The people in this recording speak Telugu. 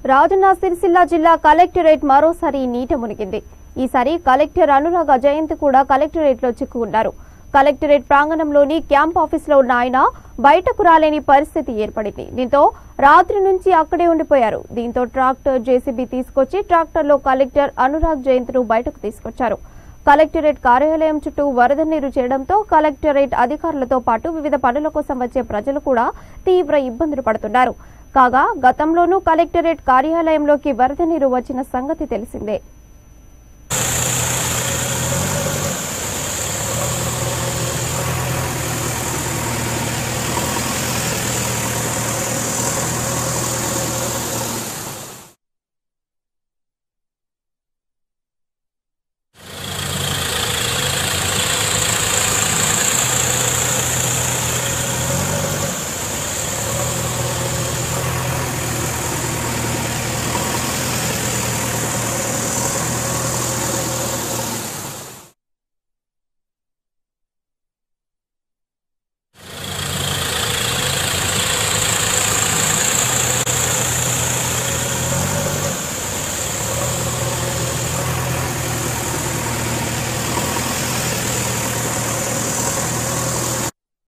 రాజన్న సిరిసిల్ల జిల్లా కలెక్టరేట్ మరోసారి నీట మునిగింది ఈసారి కలెక్టర్ అనురాగ జయంత్ కూడా కలెక్టరేట్ లో చిక్కుకున్నారు కలెక్టరేట్ ప్రాంగణంలోని క్యాంప్ ఆఫీసులో ఉన్న ఆయన బయటకు రాలేని పరిస్థితి ఏర్పడింది దీంతో రాత్రి నుంచి అక్కడే ఉండిపోయారు దీంతో ట్రాక్టర్ జేసీబీ తీసుకొచ్చి ట్రాక్టర్లో కలెక్టర్ అనురాగ్ జయంత్ ను బయటకు తీసుకొచ్చారు కలెక్టరేట్ కార్యాలయం చుట్టూ వరద నీరు చేరడంతో కలెక్టరేట్ అధికారులతో పాటు వివిధ పనుల కోసం వచ్చే ప్రజలు కూడా తీవ్ర ఇబ్బందులు పడుతున్నారు కాగా గతంలోనూ కలెక్టరేట్ కార్యాలయంలోకి వరద నీరు వచ్చిన సంగతి తెలిసిందే